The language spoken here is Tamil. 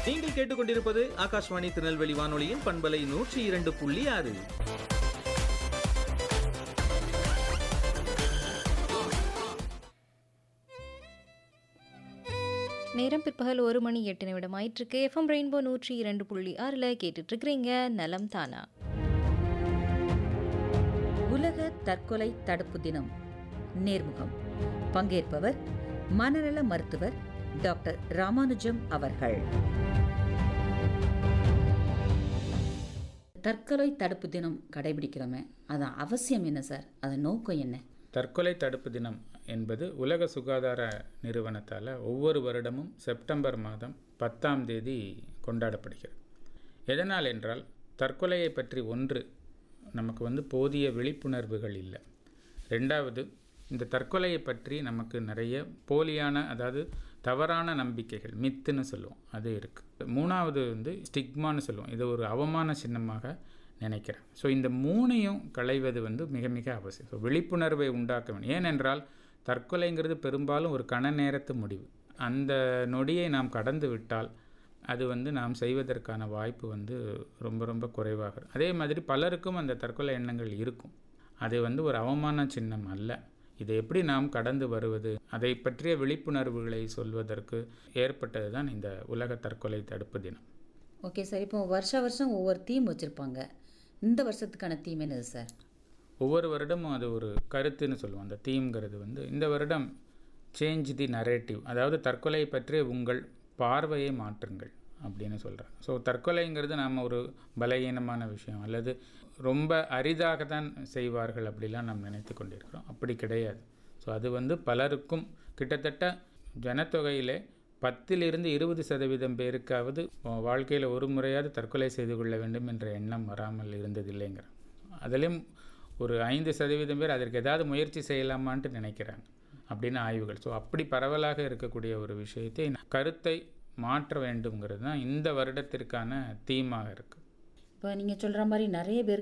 நீங்கள் கேட்டுக்கொண்டிருப்பது ஆகாஷ்வாணி திருநெல்வேலி வானொலியின் பண்பலை நூற்றி இரண்டு புள்ளி ஆறு நேரம் பிற்பகல் ஒரு மணி எட்டு நிமிடம் ஆயிட்டிருக்கு எஃப்எம் ரெயின்போ நூற்றி இரண்டு புள்ளி ஆறில் கேட்டுட்டு இருக்கிறீங்க நலம் தானா உலக தற்கொலை தடுப்பு தினம் நேர்முகம் பங்கேற்பவர் மனநல மருத்துவர் டாக்டர் ராமானுஜம் அவர்கள் தற்கொலை தடுப்பு தினம் கடைபிடிக்கிறோமே அது அவசியம் என்ன சார் அதன் நோக்கம் என்ன தற்கொலை தடுப்பு தினம் என்பது உலக சுகாதார நிறுவனத்தால் ஒவ்வொரு வருடமும் செப்டம்பர் மாதம் பத்தாம் தேதி கொண்டாடப்படுகிறது எதனால் என்றால் தற்கொலையை பற்றி ஒன்று நமக்கு வந்து போதிய விழிப்புணர்வுகள் இல்லை ரெண்டாவது இந்த தற்கொலையை பற்றி நமக்கு நிறைய போலியான அதாவது தவறான நம்பிக்கைகள் மித்துன்னு சொல்லுவோம் அது இருக்குது மூணாவது வந்து ஸ்டிக்மான்னு சொல்லுவோம் இது ஒரு அவமான சின்னமாக நினைக்கிறேன் ஸோ இந்த மூணையும் களைவது வந்து மிக மிக அவசியம் ஸோ விழிப்புணர்வை உண்டாக்க வேண்டும் ஏனென்றால் தற்கொலைங்கிறது பெரும்பாலும் ஒரு கண நேரத்து முடிவு அந்த நொடியை நாம் கடந்து விட்டால் அது வந்து நாம் செய்வதற்கான வாய்ப்பு வந்து ரொம்ப ரொம்ப குறைவாக இருக்கும். அதே மாதிரி பலருக்கும் அந்த தற்கொலை எண்ணங்கள் இருக்கும் அது வந்து ஒரு அவமான சின்னம் அல்ல இதை எப்படி நாம் கடந்து வருவது அதை பற்றிய விழிப்புணர்வுகளை சொல்வதற்கு ஏற்பட்டது தான் இந்த உலக தற்கொலை தடுப்பு தினம் ஓகே சார் இப்போ வருஷ வருஷம் ஒவ்வொரு தீம் வச்சுருப்பாங்க இந்த வருஷத்துக்கான தீம் என்னது சார் ஒவ்வொரு வருடமும் அது ஒரு கருத்துன்னு சொல்லுவோம் அந்த தீம்ங்கிறது வந்து இந்த வருடம் சேஞ்ச் தி நரேட்டிவ் அதாவது தற்கொலை பற்றிய உங்கள் பார்வையை மாற்றுங்கள் அப்படின்னு சொல்கிறேன் ஸோ தற்கொலைங்கிறது நாம் ஒரு பலகீனமான விஷயம் அல்லது ரொம்ப அரிதாக தான் செய்வார்கள் அப்படிலாம் நாம் நினைத்து கொண்டிருக்கிறோம் அப்படி கிடையாது ஸோ அது வந்து பலருக்கும் கிட்டத்தட்ட ஜனத்தொகையிலே பத்திலிருந்து இருபது சதவீதம் பேருக்காவது வாழ்க்கையில் ஒரு முறையாவது தற்கொலை செய்து கொள்ள வேண்டும் என்ற எண்ணம் வராமல் இருந்ததில்லைங்கிற அதிலும் ஒரு ஐந்து சதவீதம் பேர் அதற்கு ஏதாவது முயற்சி செய்யலாமான்ட்டு நினைக்கிறாங்க அப்படின்னு ஆய்வுகள் ஸோ அப்படி பரவலாக இருக்கக்கூடிய ஒரு விஷயத்தை கருத்தை மாற்ற வேண்டுங்கிறது தான் இந்த வருடத்திற்கான தீமாக இருக்குது இப்போ நீங்கள் சொல்கிற மாதிரி நிறைய பேர்